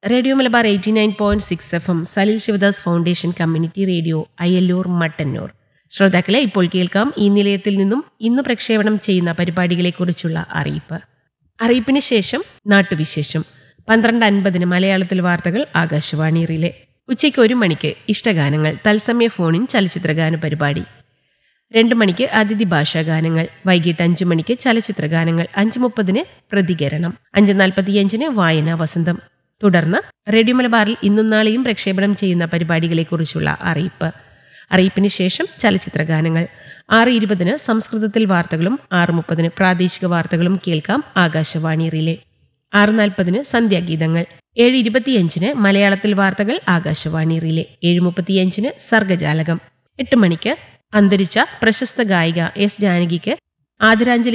radio Malabar eighty nine point six F M Salil Sivadas foundation community radio Ayyallur Mattannur ശ്രോതാക്കളെ ഇപ്പോൾ കേൾക്കാം ഈ നിലയത്തിൽ നിന്നും ഇന്ന് പ്രക്ഷേപണം ചെയ്യുന്ന പരിപാടികളെക്കുറിച്ചുള്ള അറിയിപ്പ് അറിയിപ്പിന് ശേഷം നാട്ടുവിശേഷം പന്ത്രണ്ട് അൻപതിന് മലയാളത്തിൽ വാർത്തകൾ ആകാശവാണി റിലേ ഉച്ചയ്ക്ക് ഒരു മണിക്ക് ഇഷ്ടഗാനങ്ങൾ തത്സമയ ഫോണിൻ ചലച്ചിത്രഗാന പരിപാടി രണ്ട് മണിക്ക് അതിഥി ഭാഷാ ഗാനങ്ങൾ വൈകിട്ട് അഞ്ചു മണിക്ക് ചലച്ചിത്ര ഗാനങ്ങൾ അഞ്ചു മുപ്പതിന് പ്രതികരണം അഞ്ച് നാൽപ്പത്തിയഞ്ചിന് വായനാ വസന്തം തുടർന്ന് റേഡിയോ മലബാറിൽ ഇന്നും നാളെയും പ്രക്ഷേപണം ചെയ്യുന്ന പരിപാടികളെക്കുറിച്ചുള്ള അറിയിപ്പ് അറിയിപ്പിന് ശേഷം ചലച്ചിത്ര ഗാനങ്ങൾ ആറ് ഇരുപതിന് സംസ്കൃതത്തിൽ വാർത്തകളും ആറ് മുപ്പതിന് പ്രാദേശിക വാർത്തകളും കേൾക്കാം ആകാശവാണി റിലേ ആറ് നാൽപ്പതിന് സന്ധ്യാഗീതങ്ങൾ ഏഴ് ഇരുപത്തിയഞ്ചിന് മലയാളത്തിൽ വാർത്തകൾ ആകാശവാണി റിലേ ഏഴ് മുപ്പത്തിയഞ്ചിന് സർഗജാലകം എട്ട് മണിക്ക് അന്തരിച്ച പ്രശസ്ത ഗായിക എസ് ജാനകിക്ക് ആദരാഞ്ജലി